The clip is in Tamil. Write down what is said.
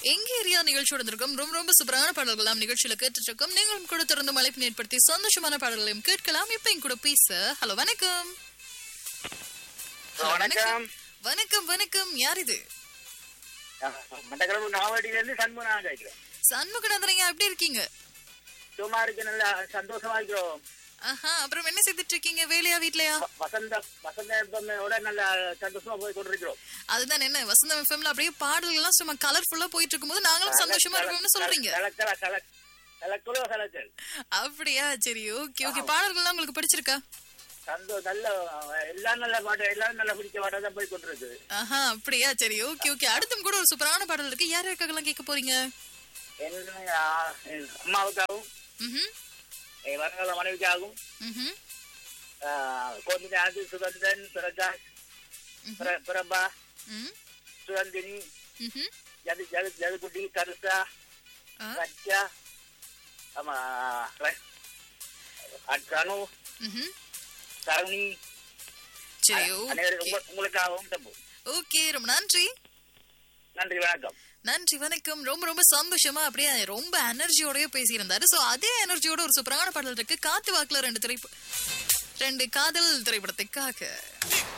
எங்க ஏரியா நிகழ்ச்சியோட இருக்கும் ரொம்ப ரொம்ப சூப்பரான பாடல்களாம் நிகழ்ச்சியில கேட்டுட்டு இருக்கோம் நீங்களும் கூட தொடர்ந்து மழைப்பு ஏற்படுத்தி சந்தோஷமான பாடல்களையும் கேட்கலாம் இப்ப என் கூட பேச ஹலோ வணக்கம் வணக்கம் வணக்கம் வணக்கம் யார் இது மட்டக்களப்பு நாவடியில இருந்து சண்முகநாதன் கேட்கிறேன் சண்முகநாதனையா எப்படி இருக்கீங்க சும்மா இருக்கு நல்லா சந்தோஷமா இருக்கிறோம் ஆஹா அப்புறம் என்ன செய்துட்டு இருக்கீங்க வேலையா வீட்லயா வ- வசந்த வசந்த எப்பமோட நல்லா சந்தோஷமா போய் கொண்டிருக்கிறோம் அதுதான் என்ன வசந்தம் எஃப்எம்ல அப்படியே பாடல்கள் எல்லாம் சும்மா கலர்ஃபுல்லா போயிட்டு இருக்கும்போது நாங்களும் சந்தோஷமா இருக்கோம்னு சொல்றீங்க கலக்கல கலக் கலக்கலோ கலக்கல் அப்படியா சரி ஓகே ஓகே பாடல்கள்லாம் உங்களுக்கு பிடிச்சிருக்கா சந்தோ நல்ல எல்லாம் நல்ல பாட்டு எல்லாரும் நல்ல பிடிச்ச பாட்டா தான் போய் கொண்டிருக்கு ஆஹா அப்படியா சரி ஓகே ஓகே அடுத்தும் கூட ஒரு சூப்பரான பாடல் இருக்கு யார் யாருக்காகலாம் கேட்க போறீங்க என்ன ஆ, என் அம்மாவுக்காகவும் ம்ஹும் என் வருங்கால மனைவிக்காகவும் ம்ஹும் கோமிதாது சுகந்தன் பிரகாஷ் பிர- பிரபா ம் சுகந்தினி ம்ஹும் ஜது ஜது ஜதுகுட்டி கருசா ஆ, ரச்சா ஆமா ர- அக்கனு ம்ஹும் தருணி சரி அனைவரும் ஓகே உங்க- உங்களுக்காகவும் தப்பு ஓகே ரொம்ப நன்றி நன்றி வணக்கம் நன்றி வணக்கம் ரொம்ப ரொம்ப சந்தோஷமா அப்படியே ரொம்ப எனர்ஜியோடய பேசியிருந்தாரு சோ அதே எனர்ஜியோட ஒரு சூப்பரான பாடல் இருக்கு காத்து வாக்குல ரெண்டு திரைப்ப ரெண்டு காதல் திரைப்படத்துக்காக